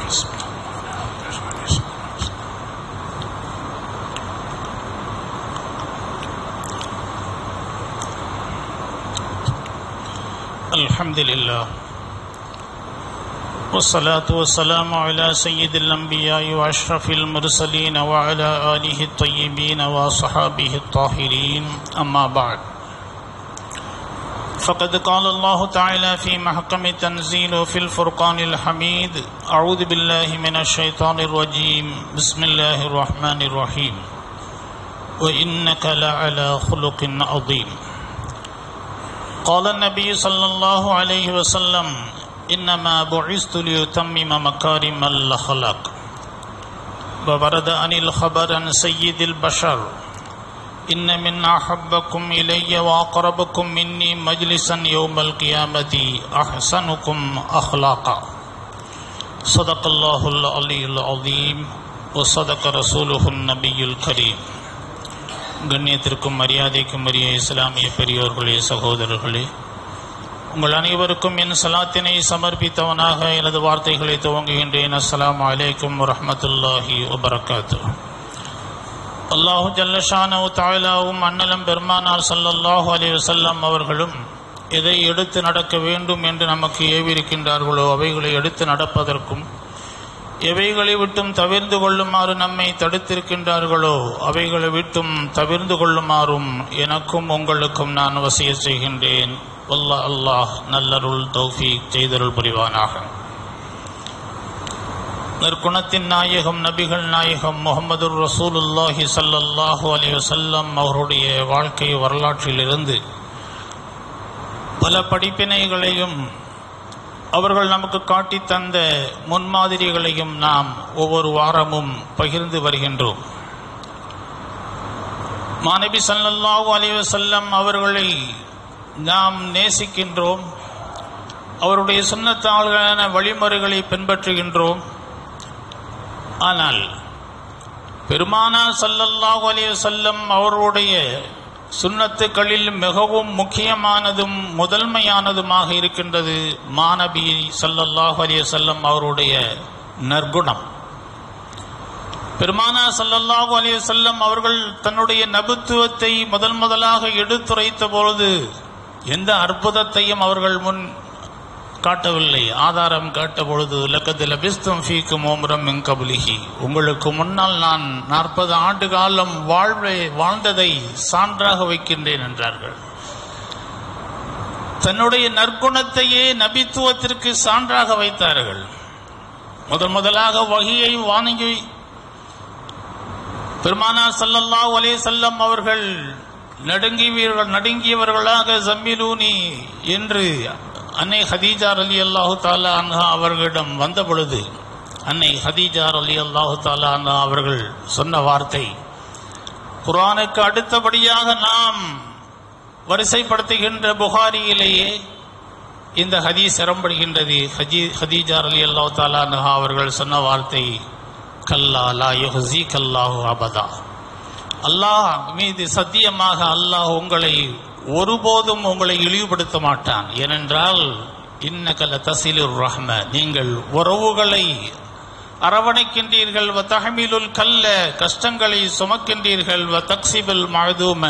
الحمد لله والصلاة والسلام على سيد الأنبياء وأشرف المرسلين وعلى آله الطيبين وصحابه الطاهرين أما بعد فقد قال الله تعالى في محكم تنزيل في الفرقان الحميد أعوذ بالله من الشيطان الرجيم بسم الله الرحمن الرحيم وإنك لعلى خلق عظيم قال النبي صلى الله عليه وسلم إنما بعثت ليتمم مكارم الأخلاق وورد عن الخبر عن سيد البشر إن من أحبكم إلي وأقربكم مني مجلسا يوم القيامة أحسنكم أخلاقا صدق الله العلي العظيم وصدق رسوله النبي الكريم கண்ணியத்திற்கும் மரியாதைக்கும் உரிய இஸ்லாமிய பெரியோர்களே சகோதரர்களே உங்கள் அனைவருக்கும் என் சலாத்தினை சமர்ப்பித்தவனாக எனது வார்த்தைகளை துவங்குகின்றேன் அஸ்ஸலாமு அலைக்கும் வரஹ்மத்துல்லாஹி வபரகாத்து அல்லாஹு ஜல்லஷானவு தாயிலாவும் அண்ணலம் பெருமானார் ஸல்லல்லாஹு அலைஹி வஸல்லம் அவர்களும் எதை எடுத்து நடக்க வேண்டும் என்று நமக்கு ஏவிருக்கின்றார்களோ அவைகளை எடுத்து நடப்பதற்கும் எவைகளை விட்டும் தவிர்ந்து கொள்ளுமாறு நம்மை தடுத்திருக்கின்றார்களோ அவைகளை விட்டும் தவிர்ந்து கொள்ளுமாறும் எனக்கும் உங்களுக்கும் நான் வசிய செய்கின்றேன் வல்லா அல்லாஹ் நல்லருள் தௌஃபீக் செய்தருள் புரிவானாக நற்குணத்தின் நாயகம் நபிகள் நாயகம் முகமது ரசூலுல்லாஹி சல்லல்லாஹு அலி வசல்லம் அவருடைய வாழ்க்கை வரலாற்றிலிருந்து பல படிப்பினைகளையும் அவர்கள் நமக்கு காட்டி தந்த முன்மாதிரிகளையும் நாம் ஒவ்வொரு வாரமும் பகிர்ந்து வருகின்றோம் மாணவி சல்லல்லாஹு அலைவசல்லம் அவர்களை நாம் நேசிக்கின்றோம் அவருடைய சுண்ணத்தாள்களான வழிமுறைகளை பின்பற்றுகின்றோம் ஆனால் பெருமானா சல்லல்லாஹு அலைவசல்லம் அவருடைய சுன்னத்துக்களில் மிகவும் முக்கியமானதும் முதன்மையானதுமாக இருக்கின்றது மாணபி சல்லல்லாஹு அலைய செல்லம் அவருடைய நற்குணம் பெருமானா சல்லல்லாஹு அலைய செல்லம் அவர்கள் தன்னுடைய நபுத்துவத்தை முதல் முதலாக எடுத்துரைத்த பொழுது எந்த அற்புதத்தையும் அவர்கள் முன் காட்டவில்லை ஆதாரம் காட்ட பொழுது லக்கத்தில் பிஸ்தம் ஃபீக்கும் ஓமரம் கபுலிகி உங்களுக்கு முன்னால் நான் நாற்பது ஆண்டு காலம் வாழ்வை வாழ்ந்ததை சான்றாக வைக்கின்றேன் என்றார்கள் தன்னுடைய நற்குணத்தையே நபித்துவத்திற்கு சான்றாக வைத்தார்கள் முதன் முதலாக வகையை வாங்கி பெருமானா சல்லல்லாஹ் அலே செல்லம் அவர்கள் நடுங்கியவர்கள் நடுங்கியவர்களாக ஜம்மிலூனி என்று அன்னை ஹதீஜார் அலி அல்லாஹு தாலா அன்ஹா அவர்களிடம் வந்த பொழுது அன்னை ஹதீஜார் அலி அல்லாஹு தாலா அன்ஹா அவர்கள் சொன்ன வார்த்தை குரானுக்கு அடுத்தபடியாக நாம் வரிசைப்படுத்துகின்ற புகாரியிலேயே இந்த ஹதீஸ் இடம்படுகின்றது ஹஜி ஹதீஜார் அலி அல்லாஹு தாலா அன்ஹா அவர்கள் சொன்ன வார்த்தை கல்லா லா யுஹசி கல்லாஹு அபதா அல்லாஹ் மீது சத்தியமாக அல்லாஹ் உங்களை ஒருபோதும் உங்களை இழிவுபடுத்த மாட்டான் ஏனென்றால் இன்னகல தசிலுர் ரஹ்ம நீங்கள் உறவுகளை அரவணைக்கின்றீர்கள் வ தஹமிலுல் கல்ல கஷ்டங்களை சுமக்கின்றீர்கள் வ தக்சிபுல் மழுதூம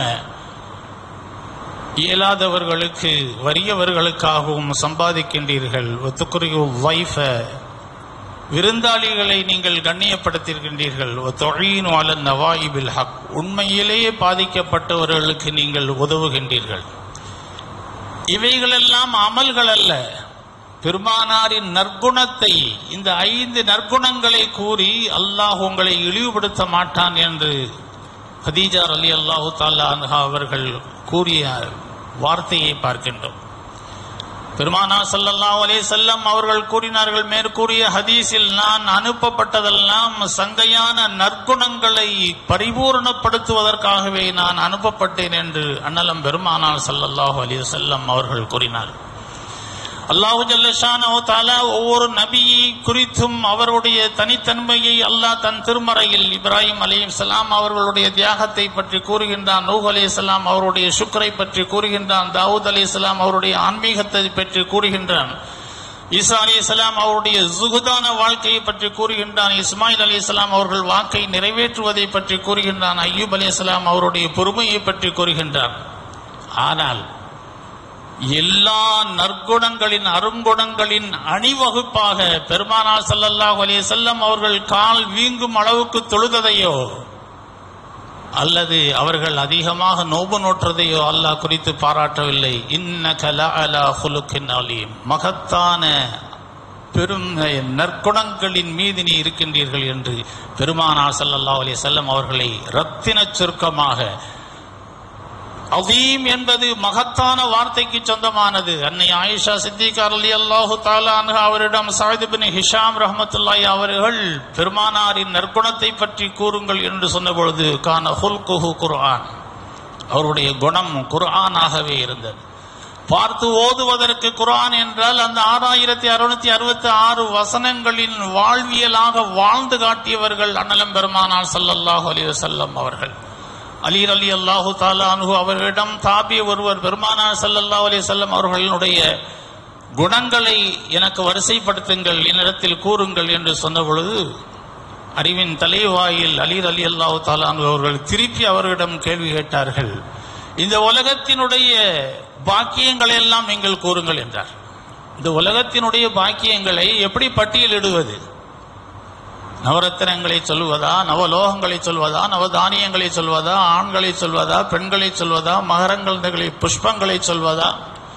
இயலாதவர்களுக்கு வறியவர்களுக்காகவும் சம்பாதிக்கின்றீர்கள் துக்குரியு வைஃப விருந்தாளிகளை நீங்கள் கண்ணியப்படுத்தியிருக்கின்றீர்கள் தொழின் வாழன் நவாயிபில் ஹக் உண்மையிலேயே பாதிக்கப்பட்டவர்களுக்கு நீங்கள் உதவுகின்றீர்கள் இவைகளெல்லாம் அமல்கள் அல்ல பெருமானாரின் நற்குணத்தை இந்த ஐந்து நற்குணங்களை கூறி அல்லாஹ் உங்களை இழிவுபடுத்த மாட்டான் என்று ஹதீஜார் அலி அல்லாஹு தாலா அவர்கள் கூறிய வார்த்தையை பார்க்கின்றோம் பெருமானா சல்லல்லாஹு அலே செல்லம் அவர்கள் கூறினார்கள் மேற்கூறிய ஹதீஸில் நான் அனுப்பப்பட்டதெல்லாம் சங்கையான நற்குணங்களை பரிபூர்ணப்படுத்துவதற்காகவே நான் அனுப்பப்பட்டேன் என்று அண்ணலம் பெருமானார் சல்லல்லாஹு அலி செல்லம் அவர்கள் கூறினார் அல்லாஹு ஜல்லஷானோ தாலா ஒவ்வொரு நபியை குறித்தும் அவருடைய தனித்தன்மையை அல்லாஹ் தன் திருமறையில் இப்ராஹிம் அலி இஸ்லாம் அவர்களுடைய தியாகத்தை பற்றி கூறுகின்றான் நூஹ் அலி இஸ்லாம் அவருடைய சுக்கரை பற்றி கூறுகின்றான் தாவூத் அலி இஸ்லாம் அவருடைய ஆன்மீகத்தை பற்றி கூறுகின்றான் ஈசா அலி இஸ்லாம் அவருடைய ஜுகுதான வாழ்க்கையை பற்றி கூறுகின்றான் இஸ்மாயில் அலி இஸ்லாம் அவர்கள் வாக்கை நிறைவேற்றுவதை பற்றி கூறுகின்றான் ஐயூப் அலி இஸ்லாம் அவருடைய பொறுமையை பற்றி கூறுகின்றான் ஆனால் எல்லா நற்குணங்களின் அருங்குணங்களின் அணிவகுப்பாக பெருமானார் ஸல்லல்லாஹு அலைஹி வஸல்லம் அவர்கள் கால் வீங்கும் அளவுக்கு தொழுததையோ அல்லது அவர்கள் அதிகமாக நோபு நோற்றதையோ அல்லாஹ் குறித்து பாராட்டவில்லை இன்னக லஅலா ஹுலுக்கின் அலீம் மகத்தான பெரும் நற்குணங்களின் மீது நீ இருக்கின்றீர்கள் என்று பெருமானார் ஸல்லல்லாஹு அலைஹி வஸல்லம் அவர்களை ரத்தினச் சுருக்கமாக அதீம் என்பது மகத்தான வார்த்தைக்கு சொந்தமானது அன்னை ஆயிஷா சித்திகார் அலி அல்லாஹு தாலான் அவரிடம் சாயித் பின் ஹிஷாம் ரஹமத்துல்லாஹி அவர்கள் பெருமானாரின் நற்குணத்தை பற்றி கூறுங்கள் என்று சொன்னபொழுது கான ஹுல்குஹு குர்ஆன் அவருடைய குணம் குர்ஆனாகவே இருந்தது பார்த்து ஓதுவதற்கு குர்ஆன் என்றால் அந்த ஆறாயிரத்தி அறுநூத்தி அறுபத்தி ஆறு வசனங்களின் வாழ்வியலாக வாழ்ந்து காட்டியவர்கள் அண்ணலம் பெருமானார் ஸல்லல்லாஹு அலைஹி வஸல்லம் அவர்கள் அலீர் அலி அல்லாஹு தாலா அனுகு அவர்களிடம் தாபிய ஒருவர் பெருமானார் ஸல்லல்லாஹு அலைஹி வஸல்லம் அவர்களுடைய குணங்களை எனக்கு வரிசைப்படுத்துங்கள் என்னிடத்தில் கூறுங்கள் என்று சொன்ன பொழுது அறிவின் தலைவாயில் அலீர் அலி அல்லாஹு தாலா அன்ஹு அவர்கள் திருப்பி அவர்களிடம் கேள்வி கேட்டார்கள் இந்த உலகத்தினுடைய பாக்கியங்களை எல்லாம் நீங்கள் கூறுங்கள் என்றார் இந்த உலகத்தினுடைய பாக்கியங்களை எப்படி பட்டியலிடுவது நவரத்தினங்களை சொல்வதா நவலோகங்களை சொல்வதா நவதானியங்களை சொல்வதா ஆண்களை சொல்வதா பெண்களை சொல்வதா மகரங்களை புஷ்பங்களை சொல்வதா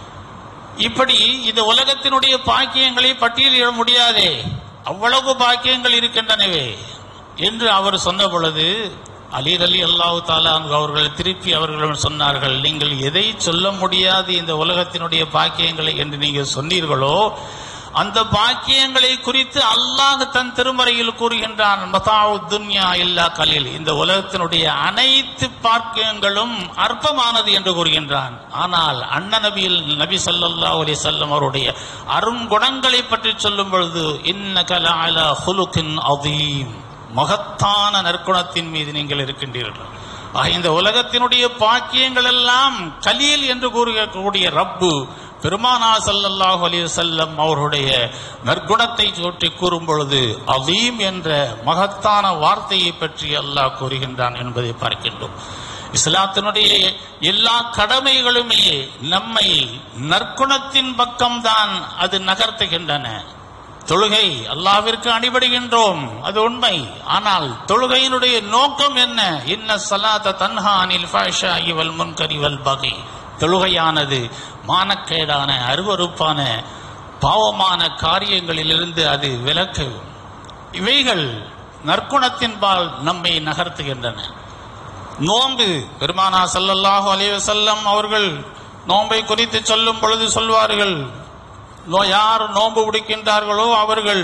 இப்படி இந்த உலகத்தினுடைய பாக்கியங்களை பட்டியலிட முடியாதே அவ்வளவு பாக்கியங்கள் இருக்கின்றனவே என்று அவர் சொன்ன பொழுது அலீர் அலி அல்லாஹு தாலா அவர்கள் திருப்பி அவர்களிடம் சொன்னார்கள் நீங்கள் எதை சொல்ல முடியாது இந்த உலகத்தினுடைய பாக்கியங்களை என்று நீங்கள் சொன்னீர்களோ அந்த பாக்கியங்களை குறித்து அல்லாஹ் தன் திருமறையில் கூறுகின்றான் மதாவு துன்யா இல்லா கலில் இந்த உலகத்தினுடைய அனைத்து பாக்கியங்களும் அற்பமானது என்று கூறுகின்றான் ஆனால் அண்ண நபியில் நபி ஸல்லல்லாஹு அலைஹி வஸல்லம் அவருடைய அருங்குணங்களை பற்றி சொல்லும் பொழுது இன்னக லஅலா ஹுலுகின் அதீம் மகத்தான நற்குணத்தின் மீது நீங்கள் இருக்கின்றீர்கள் ஆக இந்த உலகத்தினுடைய பாக்கியங்கள் எல்லாம் கலீல் என்று கூறக்கூடிய ரப்பு பெருமானா ஸல்லல்லாஹு அலைஹி வஸல்லம் அவருடைய நற்குணத்தை சுற்றி கூறும் பொழுது அதீம் என்ற மகத்தான வார்த்தையை பற்றி அல்லாஹ் கூறுகின்றான் என்பதை பார்க்கின்றோம் இஸ்லாத்தினுடைய எல்லா கடமைகளுமே நம்மை நற்குணத்தின் பக்கம்தான் அது நகர்த்துகின்றன தொழுகை அல்லாவிற்கு அடிபடுகின்றோம் அது உண்மை ஆனால் தொழுகையினுடைய நோக்கம் என்ன இன்ன சலாத தன்ஹா அனில் ஃபாஷா இவல் முன்கரி வல் பகை தொழுகையானது மானக்கேடான அருவருப்பான பாவமான காரியங்களிலிருந்து அது விலக்கு இவைகள் நற்குணத்தின்பால் நம்மை நகர்த்துகின்றன நோன்பு பெருமானா ஸல்லல்லாஹு அலைஹி வஸல்லம் அவர்கள் நோன்பை குறித்து சொல்லும் பொழுது சொல்வார்கள் நோ யார் நோன்பு பிடிக்கின்றார்களோ அவர்கள்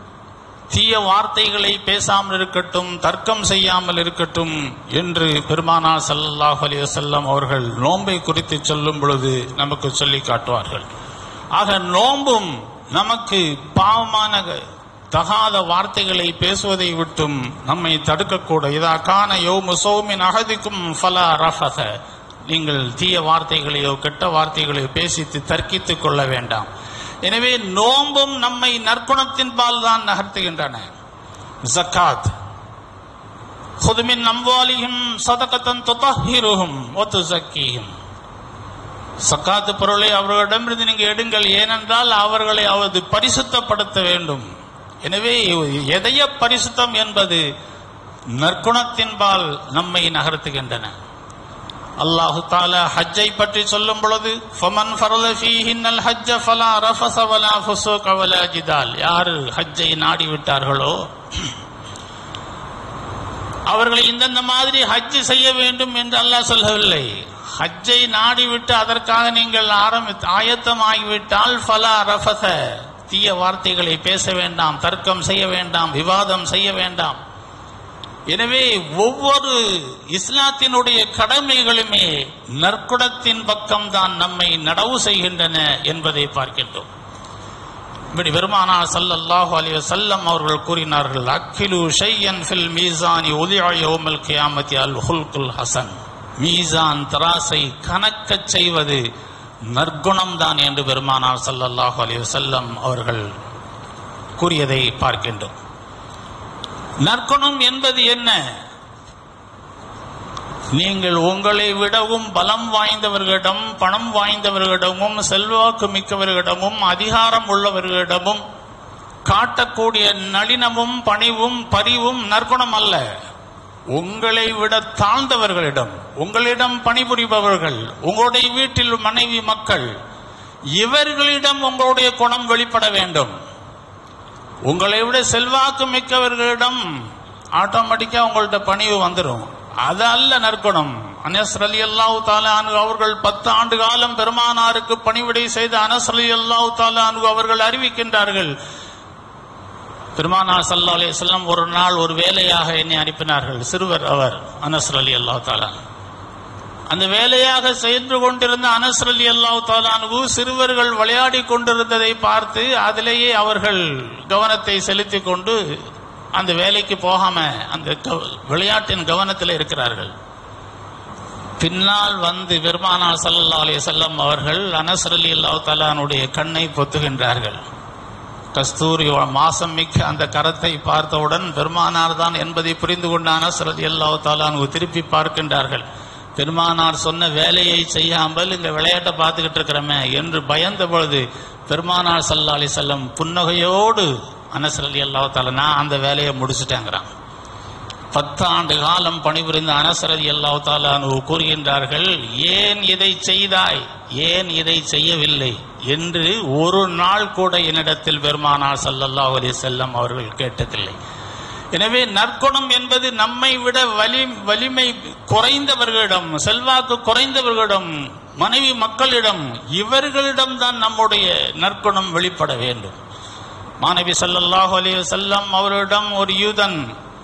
தீய வார்த்தைகளை பேசாமல் இருக்கட்டும் தர்க்கம் செய்யாமல் இருக்கட்டும் என்று பெருமானா ஸல்லல்லாஹு அலைஹி வஸல்லம் அவர்கள் நோன்பை குறித்து சொல்லும் பொழுது நமக்கு சொல்லி காட்டுவார்கள் ஆக நோன்பும் நமக்கு பாவமான தகாத வார்த்தைகளை பேசுவதை விட்டும் நம்மை தடுக்கக்கூட இதா கான யோமு சௌமின் அகதிக்கும் ஃபலா ரஃபக நீங்கள் தீய வார்த்தைகளையோ கெட்ட வார்த்தைகளையோ பேசித்து தர்க்கித்துக் கொள்ள வேண்டாம் எனவே நோன்பும் நம்மை நற்குணத்தின்பால் தான் நகர்த்துகின்றன ஜக்காத் ஹுதுமின் அம்வாலியும் சதகத்தன் துதஹிருஹும் ஒத்து சக்கியும் சக்காத்து பொருளை அவர்களிடமிருந்து நீங்க எடுங்கள் ஏனென்றால் அவர்களை அவது பரிசுத்தப்படுத்த வேண்டும் எனவே எதைய பரிசுத்தம் என்பது நற்குணத்தின்பால் நம்மை நகர்த்துகின்றன அல்லாஹு தாலா ஹஜ்ஜை பற்றி சொல்லும் பொழுது ஃபமன் ஃபரத ஃபீஹின்னல் ஹஜ்ஜ ஃபலா ரஃபஸ வலா ஃபுசூக வலா ஜிதால் யார் ஹஜ்ஜை நாடி விட்டார்களோ அவர்களை இந்தந்த மாதிரி ஹஜ் செய்ய வேண்டும் என்று அல்லாஹ் சொல்லவில்லை ஹஜ்ஜை நாடிவிட்டு அதற்காக நீங்கள் ஆரம்பி ஆயத்தமாகிவிட்டால் ஃபலா ரஃபஸ தீய வார்த்தைகளை பேச வேண்டாம் தர்க்கம் செய்ய வேண்டாம் விவாதம் செய்ய வேண்டாம் எனவே ஒவ்வொரு இஸ்லாத்தினுடைய கடமைகளுமே நற்குணத்தின் பக்கம்தான் நம்மை நடவு செய்கின்றன என்பதை பார்க்கின்றோம் இப்படி பெருமானா ஸல்லல்லாஹு அலைஹி வஸல்லம் அவர்கள் கூறினார்கள் அக்கிலு ஷையன் ஃபில் மீசானி உலியா யௌமல் கியாமத்தி அல் ஹுல்குல் ஹசன் மீசான் தராசை கணக்கச் செய்வது நற்குணம் தான் என்று பெருமானார் ஸல்லல்லாஹு அலைஹி வஸல்லம் அவர்கள் கூறியதை பார்க்கின்றோம் நற்குணம் என்பது என்ன நீங்கள் உங்களை விடவும் பலம் வாய்ந்தவர்களிடம் பணம் வாய்ந்தவர்களிடமும் செல்வாக்கு மிக்கவர்களிடமும் அதிகாரம் உள்ளவர்களிடமும் காட்டக்கூடிய நளினமும் பணிவும் பரிவும் நற்குணம் அல்ல உங்களை விட தாழ்ந்தவர்களிடம் உங்களிடம் பணிபுரிபவர்கள் உங்களுடைய வீட்டில் மனைவி மக்கள் இவர்களிடம் உங்களுடைய குணம் வெளிப்பட வேண்டும் உங்களை விட செல்வாக்கு மிக்கவர்களிடம் ஆட்டோமேட்டிக்கா உங்கள்ட்ட பணிவு வந்துடும் அது அல்ல நற்குணம் அனஸ் அலி அல்லாஹு தாலானு அவர்கள் பத்து ஆண்டு காலம் பெருமானாருக்கு பணிவிடை செய்த அனஸ் அலி அல்லாஹு தாலானு அவர்கள் அறிவிக்கின்றார்கள் பெருமானார் சல்லா அலிஸ்லாம் ஒரு நாள் ஒரு வேலையாக என்னை அனுப்பினார்கள் சிறுவர் அவர் அனஸ் அலி அல்லாஹு தாலா அந்த வேலையாக சென்று கொண்டிருந்த அனஸ் அலி அல்லாஹு தாலானு சிறுவர்கள் விளையாடி கொண்டிருந்ததை பார்த்து அதிலேயே அவர்கள் கவனத்தை செலுத்தி கொண்டு அந்த வேலைக்கு போகாம அந்த கவ- விளையாட்டின் கவனத்தில் இருக்கிறார்கள் பின்னால் வந்து பெருமானார் ஸல்லல்லாஹு அலைஹி வஸல்லம் அவர்கள் அனஸ் அலி அல்லாஹு தாலானுடைய கண்ணை பொத்துகின்றார்கள் கஸ்தூரி மாசம் மிக்க அந்த கரத்தை பார்த்தவுடன் பெருமானார் தான் என்பதை புரிந்து கொண்ட அனஸ் ரலி அல்லாஹு தாலானு திருப்பி பார்க்கின்றார்கள் பெருமானார் சொன்ன வேலையை செய்யாமல் இங்க விளையாட்டை பார்த்துக்கிட்டு இருக்கிறோமே என்று பயந்த பொழுது பெருமானார் சல்லா அலி செல்லம் புன்னகையோடு அனஸ் ரலி அல்லாஹு தாலா நான் அந்த வேலையை முடிச்சுட்டேங்கிறான் பத்து ஆண்டு காலம் பணிபுரிந்த அனசரதி அல்லாஹ் தாலானு கூறுகின்றார்கள் ஏன் இதை செய்தாய் ஏன் இதை செய்யவில்லை என்று ஒரு நாள் கூட என்னிடத்தில் பெருமானார் ஸல்லல்லாஹு அலைஹி செல்லம் அவர்கள் கேட்டதில்லை எனவே நற்குணம் என்பது நம்மை விட வலி வலிமை குறைந்தவர்களிடம் செல்வாக்கு குறைந்தவர்களிடம் மனைவி மக்களிடம் இவர்களிடம் தான் நம்முடைய நற்குணம் வெளிப்பட வேண்டும் மாணவி ஸல்லல்லாஹு அலைஹி வஸல்லம் அவரிடம் ஒரு யூதன்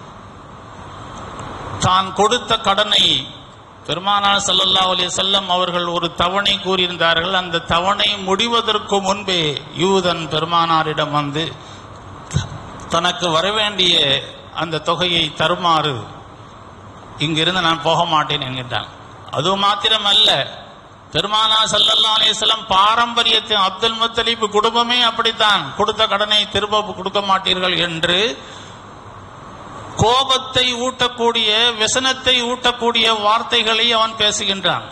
தான் கொடுத்த கடனை பெருமானார் ஸல்லல்லாஹு அலைஹி வஸல்லம் அவர்கள் ஒரு தவணை கூறியிருந்தார்கள் அந்த தவணை முடிவதற்கு முன்பே யூதன் பெருமானாரிடம் வந்து தனக்கு வரவேண்டிய அந்த தொகையை தருமாறு இங்கிருந்து நான் போக மாட்டேன் என்கின்றான் அது மாத்திரமல்ல பெருமானா ஸல்லல்லாஹு அலைஹி வஸல்லம் பாரம்பரியத்தின் அப்துல் முத்தலிப் குடும்பமே அப்படித்தான் கொடுத்த கடனை திரும்ப கொடுக்க மாட்டீர்கள் என்று கோபத்தை ஊட்டக்கூடிய व्यसனத்தை ஊட்டக்கூடிய வார்த்தைகளை அவன் பேசுகின்றான்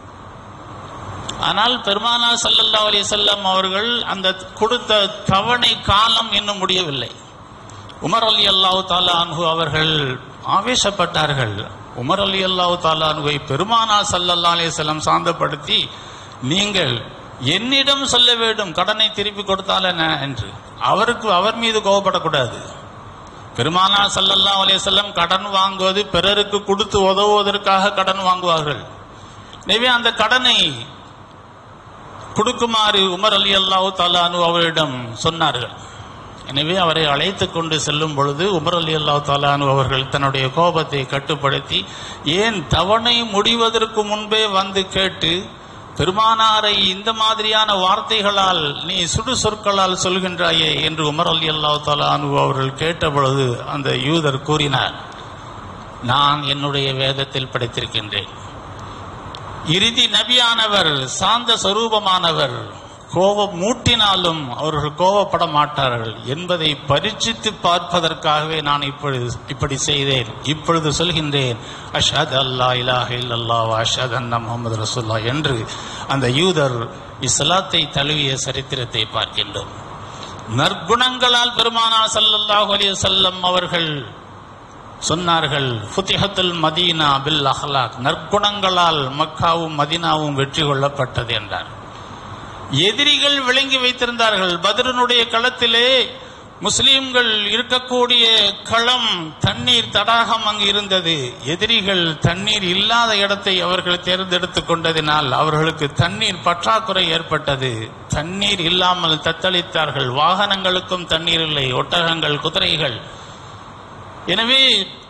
ஆனால் பெருமானா ஸல்லல்லாஹு அலைஹி வஸல்லம் அவர்கள் அந்த கொடுத்த தவணை காலம் இன்னும் முடியவில்லை உமர் அலி அல்லாஹு தாலா அன்ஹு அவர்கள் ஆவேசப்பட்டார்கள் உமர் அலி அல்லாஹு தாலா அன்ஹுவை பெருமானா ஸல்லல்லாஹு அலைஹி வஸல்லம் சாந்தப்படுத்தி நீங்கள் என்னிடம் சொல்ல வேண்டும் கடனை திருப்பி கொடுத்தால் என்ன என்று அவருக்கு அவர் மீது கோபப்படக்கூடாது பெருமானா ஸல்லல்லாஹு அலைஹி வஸல்லம் கடன் வாங்குவது பிறருக்கு கொடுத்து உதவுவதற்காக கடன் வாங்குவார்கள் எனவே அந்த கடனை கொடுக்குமாறு உமர் அலி அல்லாஹு தாலானு அவரிடம் சொன்னார்கள் எனவே அவரை அழைத்து கொண்டு செல்லும் பொழுது உமர் அலி அல்லாஹு தாலானு அவர்கள் தன்னுடைய கோபத்தை கட்டுப்படுத்தி ஏன் தவணை முடிவதற்கு முன்பே வந்து கேட்டு பெருமானாரை இந்த மாதிரியான வார்த்தைகளால் நீ சுடு சொற்களால் சொல்கின்றாயே என்று உமர் அலி அல்லாஹு தாலானு அவர்கள் கேட்ட பொழுது அந்த யூதர் கூறினார் நான் என்னுடைய வேதத்தில் படித்திருக்கின்றேன் இறுதி நபியானவர் சாந்த சொரூபமானவர் கோபம் மூட்டினாலும் அவர்கள் கோபப்பட மாட்டார்கள் என்பதை பரீட்சித்து பார்ப்பதற்காகவே நான் இப்பொழுது இப்படி செய்தேன் இப்பொழுது சொல்கின்றேன் அஷத் அல்லா இலாஹ இல்லல்லா அஷத் அண்ணா முகமது ரசூல்லா என்று அந்த யூதர் இஸ்லாத்தை தழுவிய சரித்திரத்தை பார்க்கின்றோம் நற்குணங்களால் பெருமானார் ஸல்லல்லாஹு அலைஹி வஸல்லம் அவர்கள் சொன்னார்கள் ஃபுத்திஹத்துல் மதீனா பில் அஹ்லாக் நற்குணங்களால் மக்காவும் மதீனாவும் வெற்றி கொள்ளப்பட்டது என்றார் எதிரிகள் விளங்கி வைத்திருந்தார்கள் பத்ரனுடைய களத்திலே முஸ்லிம்கள் இருக்கக்கூடிய களம் தண்ணீர் தடாகம் அங்கு இருந்தது எதிரிகள் தண்ணீர் இல்லாத இடத்தை அவர்கள் தேர்ந்தெடுத்துக் கொண்டதினால் அவர்களுக்கு தண்ணீர் பற்றாக்குறை ஏற்பட்டது தண்ணீர் இல்லாமல் தத்தளித்தார்கள் வாகனங்களுக்கும் தண்ணீர் இல்லை ஒட்டகங்கள் குதிரைகள் எனவே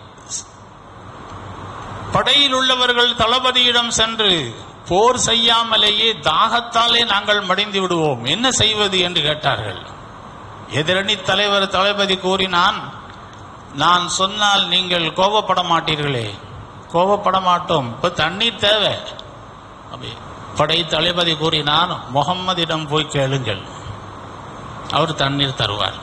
படையில் உள்ளவர்கள் தளபதியிடம் சென்று போர் செய்யாமலேயே தாகத்தாலே நாங்கள் மடிந்து விடுவோம் என்ன செய்வது என்று கேட்டார்கள் எதிரணி தலைவர் தளபதி கூறினான் நான் சொன்னால் நீங்கள் கோபப்பட மாட்டீர்களே கோபப்பட மாட்டோம் இப்ப தண்ணீர் தேவை அப்படி படை தளபதி கூறினார் முகம்மதிடம் போய் கேளுங்கள் அவர் தண்ணீர் தருவார்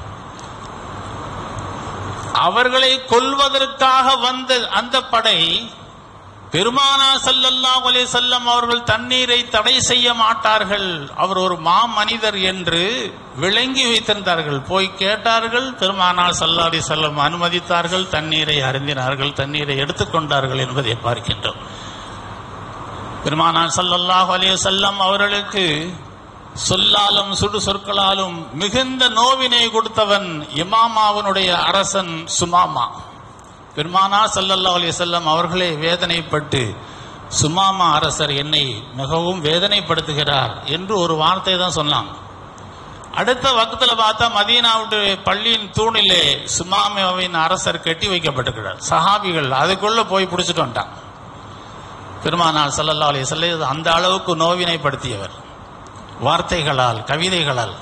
அவர்களை கொல்வதற்காக வந்த அந்த படை பெருமானா ஸல்லல்லாஹு அலைஹி வஸல்லம் அவர்கள் தண்ணீரை தடை செய்ய மாட்டார்கள் அவர் ஒரு மாமனிதர் என்று விளங்கி வைத்திருந்தார்கள் போய் கேட்டார்கள் பெருமானா ஸல்லல்லாஹு அலைஹி வஸல்லம் அனுமதித்தார்கள் தண்ணீரை அருந்தினார்கள் தண்ணீரை எடுத்துக்கொண்டார்கள் என்பதை பார்க்கின்றோம் பெருமானார் ஸல்லல்லாஹு அலைஹி வஸல்லம் அவர்களுக்கு சொல்லாலும் சுடு சொற்களாலும் மிகுந்த நோவினை கொடுத்தவன் இமாமாவனுடைய அரசன் சுமாமா பெருமானா ஸல்லல்லாஹு அலைஹி வஸல்லம் அவர்களே வேதனைப்பட்டு சுமாமா அரசர் என்னை மிகவும் வேதனைப்படுத்துகிறார் என்று ஒரு வார்த்தை தான் சொன்னாங்க அடுத்த வக்கத்துல பார்த்தா மதீனாவுடைய பள்ளியின் தூணிலே சுமாமாவின் அரசர் கட்டி வைக்கப்பட்டிருக்கிறார் சஹாபிகள் அதுக்குள்ள போய் பிடிச்சிட்டு வந்துட்டான் பெருமானார் ஸல்லல்லாஹு அலைஹி வஸல்லம் அந்த அளவுக்கு நோவினைப்படுத்தியவர் வார்த்தைகளால் கவிதைகளால்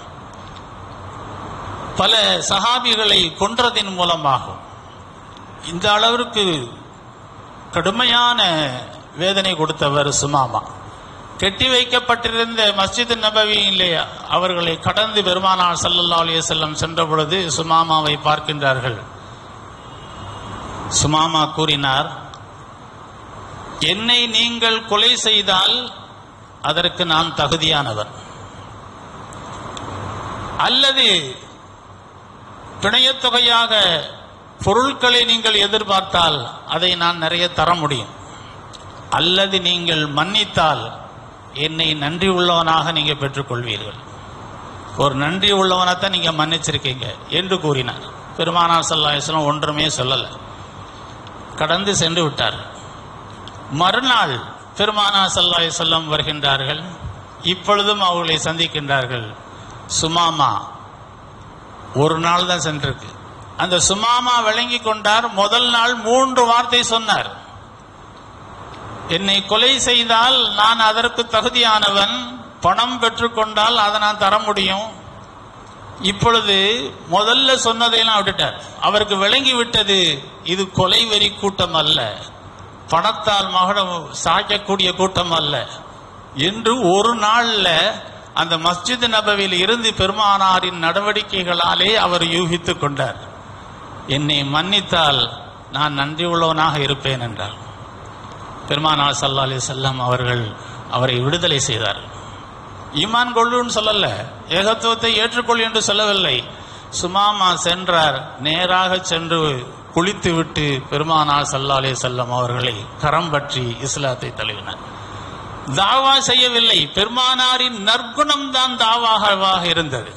பல சஹாபிகளை கொன்றதின் மூலமாகும் இந்த அளவிற்கு கடுமையான வேதனை கொடுத்தவர் சுமாமா கெட்டி வைக்கப்பட்டிருந்த மஸ்ஜித் நபவியிலே அவர்களை கடந்து பெருமானார் ஸல்லல்லாஹு அலைஹி வஸல்லம் சென்ற பொழுது சுமாமாவை பார்க்கின்றார்கள் சுமாமா கூறினார் என்னை நீங்கள் கொலை செய்தால் அதற்கு நான் தகுதியானவன் அல்லது பிணையத் தொகையாக பொருட்களை நீங்கள் எதிர்பார்த்தால் அதை நான் நிறைய தர முடியும் அல்லது நீங்கள் மன்னித்தால் என்னை நன்றி உள்ளவனாக நீங்க பெற்றுக்கொள்வீர்கள் ஒரு நன்றி உள்ளவனைத்தான் நீங்க மன்னிச்சிருக்கீங்க என்று கூறினார் பெருமானார் சல்லாஹம் ஒன்றுமே சொல்லல கடந்து சென்று விட்டார் மறுநாள் பெருமானா சல்லாஹ் செல்லம் வருகின்றார்கள் இப்பொழுதும் அவர்களை சந்திக்கின்றார்கள் சுமாமா ஒரு நாள் தான் சென்றிருக்கு அந்த சுமாமா விளங்கி கொண்டார் முதல் நாள் மூன்று வார்த்தை சொன்னார் என்னை கொலை செய்தால் நான் அதற்கு தகுதியானவன் பணம் பெற்றுக்கொண்டால் அதை நான் தர முடியும் இப்பொழுது முதல்ல சொன்னதையெல்லாம் விட்டுட்டார் அவருக்கு விளங்கி விட்டது இது கொலை வெறி கூட்டம் அல்ல பணத்தால் மகடம் சாய்க்கக்கூடிய கூட்டம் அல்ல என்று ஒரு நாள்ல அந்த மஸ்ஜித் நபவியில் இருந்து பெருமானாரின் நடவடிக்கைகளாலே அவர் யூகித்துக் கொண்டார் என்னை மன்னித்தால் நான் நன்றி உள்ளவனாக இருப்பேன் என்றார் பெருமானார் சல்லா அலி செல்லம் அவர்கள் அவரை விடுதலை செய்தார் ஈமான் கொள்ளுன்னு சொல்லல ஏகத்துவத்தை ஏற்றுக்கொள் என்று சொல்லவில்லை சுமாமா சென்றார் நேராக சென்று குளித்துவிட்டு பெருமானார் சல்லா அலி செல்லம் அவர்களை கரம் பற்றி இஸ்லாத்தை தழுவினார் தாவா செய்யவில்லை பெருமானாரின் நற்குணம் தான் தாவாக இருந்தது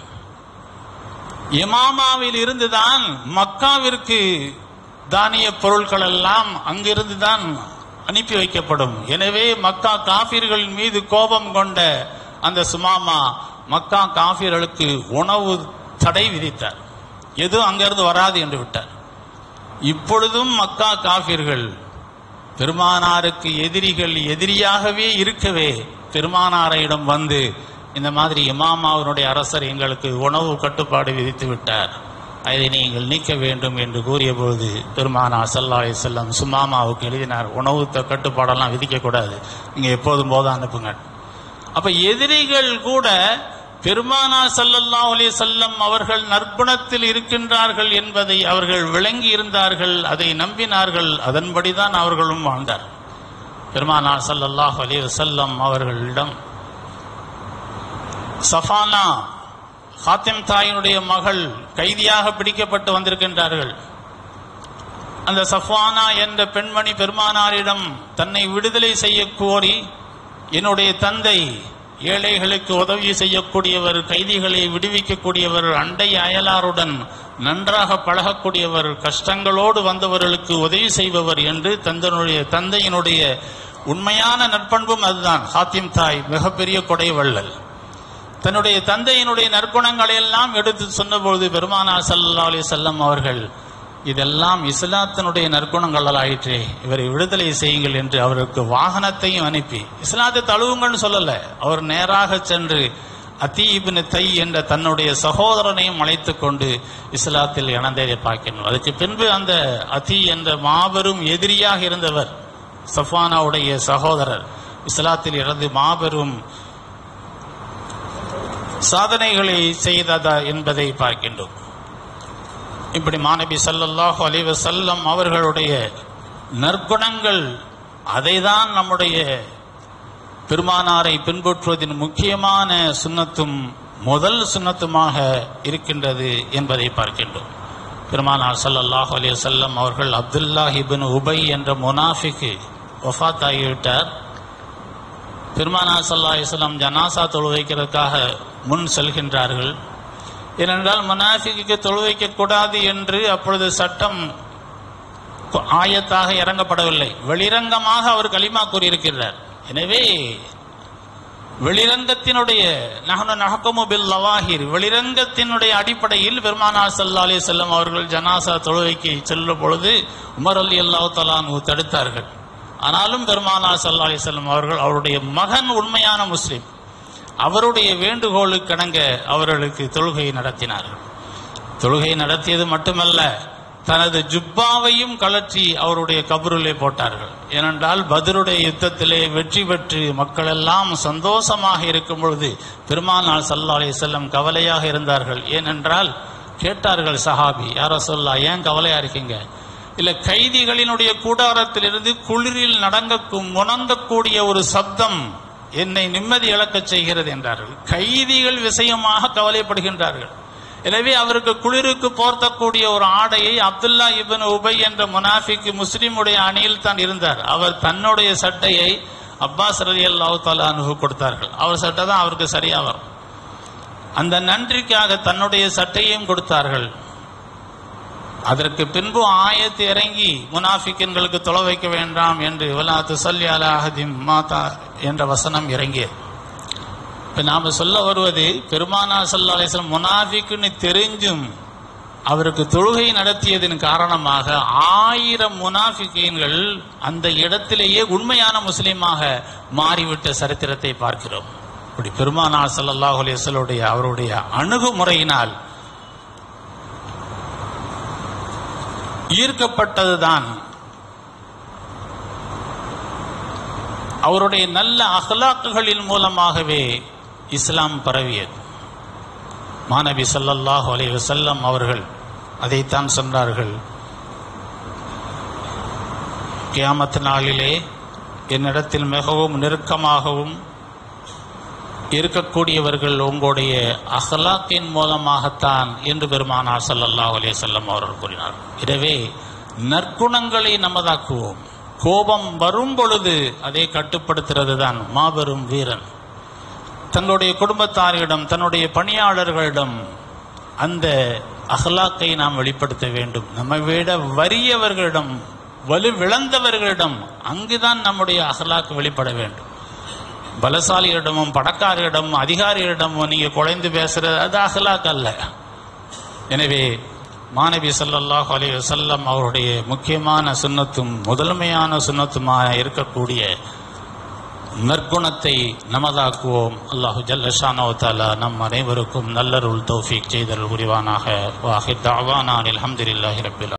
இமாமாவில் இருந்துதான் மக்காவிற்கு தானிய பொருட்கள் எல்லாம் அங்கிருந்து தான் அனுப்பி வைக்கப்படும் எனவே மக்கா காபீர்களின் மீது கோபம் கொண்ட அந்த சுமாமா மக்கா காபீர்களுக்கு உணவு தடை விதித்தார் எதுவும் அங்கிருந்து வராது என்று விட்டார் இப்பொழுதும் மக்கா காபீர்கள் பெருமானாருக்கு எதிரிகள் எதிரியாகவே இருக்கவே பெருமானாரிடம் வந்து இந்த மாதிரி இமாமாவினுடைய அரசர் எங்களுக்கு உணவு கட்டுப்பாடு விதித்து விட்டார் அதை நீங்கள் நீக்க வேண்டும் என்று கூறிய பொழுது பெருமானா சல்லா செல்லம் சுமாமாவுக்கு எழுதினார் உணவு த- கட்டுப்பாடெல்லாம் விதிக்கக்கூடாது நீங்க எப்போதும் போதும் அனுப்புங்க அப்ப எதிரிகள் கூட பெருமானா ஸல்லல்லாஹு அலைஹி வஸல்லம் அவர்கள் நற்குணத்தில் இருக்கின்றார்கள் என்பதை அவர்கள் விளங்கி இருந்தார்கள் அதை நம்பினார்கள் அதன்படிதான் அவர்களும் வாழ்ந்தார் பெருமானார் ஸல்லல்லாஹு அலைஹி வஸல்லம் அவர்களிடம் சஃபானா ஹாத்திம் தாயினுடைய மகள் கைதியாக பிடிக்கப்பட்டு வந்திருக்கின்றார்கள் அந்த சஃபானா என்ற பெண்மணி பெருமானாரிடம் தன்னை விடுதலை செய்ய கோரி என்னுடைய தந்தை ஏழைகளுக்கு உதவி செய்யக்கூடியவர் கைதிகளை விடுவிக்கக்கூடியவர் அண்டை அயலாருடன் நன்றாக பழகக்கூடியவர் கஷ்டங்களோடு வந்தவர்களுக்கு உதவி செய்பவர் என்று தந்தனுடைய தந்தையினுடைய உண்மையான நற்பண்பும் அதுதான் ஹாத்திம் தாய் மிகப்பெரிய கொடை வள்ளல் தன்னுடைய தந்தையினுடைய நற்குணங்களை எல்லாம் எடுத்து சொன்னபொழுது பெருமானார் ஸல்லல்லாஹு அலைஹி வஸல்லம் அவர்கள் இதெல்லாம் இஸ்லாத்தினுடைய நற்குணங்களால் ஆயிற்றே இவரை விடுதலை செய்யுங்கள் என்று அவருக்கு வாகனத்தையும் அனுப்பி இஸ்லாத்தை தழுவுங்கள்னு சொல்லல அவர் நேராக சென்று அத்தி இப்னு தை என்ற தன்னுடைய சகோதரனையும் அழைத்துக் கொண்டு இஸ்லாத்தில் இணைந்ததை பார்க்கணும் அதுக்கு பின்பு அந்த அதி என்ற மாபெரும் எதிரியாக இருந்தவர் சஃபானாவுடைய சகோதரர் இஸ்லாத்தில் இருந்து மாபெரும் சாதனைகளை செய்ததா என்பதை பார்க்கின்றோம் இப்படி மாணவி ஸல்லல்லாஹு அலைஹி வஸல்லம் அவர்களுடைய நற்குணங்கள் அதைதான் நம்முடைய பெருமானாரை பின்பற்றுவதின் முக்கியமான சுன்னத்தும் முதல் சுன்னத்துமாக இருக்கின்றது என்பதை பார்க்கின்றோம் பெருமானார் ஸல்லல்லாஹு அலைஹி வஸல்லம் அவர்கள் அப்துல்லாஹ் இப்னு உபை என்ற முனாஃபிக்கு வஃபாத் ஆகிவிட்டார் பெருமானார் ஸல்லல்லாஹு அலைஹி வஸல்லம் ஜனாசா தொழுவைக்கிறதுக்காக முன் செல்கின்றார்கள் ஏனென்றால் முனாஃபிக்கு தொழுவைக்க கூடாது என்று அப்பொழுது சட்டம் கு- ஆயத்தாக இறங்கப்படவில்லை வெளிரங்கமாக அவர் களிமா கூறியிருக்கிறார் எனவே வெளிரங்கத்தினுடைய நகனு நகக்கமு பில் லவாஹிர் வெளிரங்கத்தினுடைய அடிப்படையில் பெருமானார் ஸல்லல்லாஹு அலைஹி வஸல்லம் அவர்கள் ஜனாசா தொழுகைக்கு செல்லும் பொழுது உமர் அலி அல்லாஹ் தலானு தடுத்தார்கள் ஆனாலும் பெருமானார் ஸல்லல்லாஹு அலைஹி வஸல்லம் அவர்கள் அவருடைய மகன் உண்மையான முஸ்லிம் அவருடைய வேண்டுகோளுக்கிணங்க அவர்களுக்கு தொழுகை நடத்தினார்கள் தொழுகை நடத்தியது மட்டுமல்ல தனது ஜுப்பாவையும் கலற்றி அவருடைய கபருளே போட்டார்கள் ஏனென்றால் பதருடைய யுத்தத்திலே வெற்றி பெற்று மக்கள் எல்லாம் சந்தோஷமாக இருக்கும் பொழுது பெருமானார் சல்லா அலைஹி செல்லம் கவலையாக இருந்தார்கள் ஏனென்றால் கேட்டார்கள் சஹாபி யாரோ சொல்லா ஏன் கவலையா இருக்கீங்க இல்ல கைதிகளினுடைய கூடாரத்திலிருந்து குளிரில் நடங்க முணங்கக்கூடிய ஒரு சப்தம் என்னை நிம்மதி இழக்கச் செய்கிறது என்றார்கள் கைதிகள் விஷயமாக கவலைப்படுகின்றார்கள் எனவே அவருக்கு குளிருக்கு போர்த்தக்கூடிய ஒரு ஆடையை அப்துல்லா இப்னு உபை என்ற முனாஃபிக்கு முஸ்லிமுடைய அணியில் தான் இருந்தார் அவர் தன்னுடைய சட்டையை அப்பாஸ் ரலி அல்லாஹு தாலா கொடுத்தார்கள் அவர் சட்டை தான் அவருக்கு சரியா வரும் அந்த நன்றிக்காக தன்னுடைய சட்டையும் கொடுத்தார்கள் அதற்கு பின்பு ஆயத்து இறங்கி முனாஃபிக்கின்களுக்கு தொலை வைக்க வேண்டாம் என்று வலாத்து சொல்லி அலா அஹதிம் மாதா என்ற வசனம் இறங்கியது இப்ப நாம சொல்ல வருவது பெருமானா சல்லா அலிஸ்லாம் முனாஃபிக்குன்னு தெரிஞ்சும் அவருக்கு தொழுகை நடத்தியதன் காரணமாக ஆயிரம் முனாஃபிக்கீன்கள் அந்த இடத்திலேயே உண்மையான முஸ்லீமாக மாறிவிட்ட சரித்திரத்தை பார்க்கிறோம் இப்படி பெருமானா சல்லல்லாஹு அலைஹி வஸல்லுடைய அவருடைய அணுகுமுறையினால் ஈர்க்கப்பட்டதுதான் அவருடைய நல்ல அகலாக்குகளின் மூலமாகவே இஸ்லாம் பரவியது மாணவி ஸல்லல்லாஹு அலைஹி வஸல்லம் அவர்கள் அதைத்தான் சொன்னார்கள் கியாமத் நாளிலே என்னிடத்தில் மிகவும் நெருக்கமாகவும் இருக்கக்கூடியவர்கள் உங்களுடைய அஹ்லாக்கின் மூலமாகத்தான் என்று பெருமானார் ஸல்லல்லாஹு அலைஹி வஸல்லம் அவர்கள் கூறினார் எனவே நற்குணங்களை நமதாக்குவோம் கோபம் வரும் பொழுது அதை கட்டுப்படுத்துறது தான் மாபெரும் வீரன் தங்களுடைய குடும்பத்தாரிடம் தன்னுடைய பணியாளர்களிடம் அந்த அஹ்லாக்கை நாம் வெளிப்படுத்த வேண்டும் நம்மை விட வறியவர்களிடம் வலு விளந்தவர்களிடம் அங்குதான் நம்முடைய அஹ்லாக்கு வெளிப்பட வேண்டும் பலசாலிகளிடமும் பணக்காரரிடமும் அதிகாரிகளிடமும் நீங்க குழைந்து பேசுறது அது அஹ்லாக் அல்ல எனவே மாணவி ஸல்லல்லாஹு அலைஹி வஸல்லம் அவருடைய முக்கியமான சுன்னத்தும் முதன்மையான சுன்னத்துமாக இருக்கக்கூடிய நற்குணத்தை நமதாக்குவோம் அல்லாஹு ஜல்ல ஷானோ தாலா நம் அனைவருக்கும் நல்லருள் தௌஃபீக் செய்தல் புரிவானாக வாஹித் தாவானா அல்ஹம்துலில்லாஹி ரப்பில்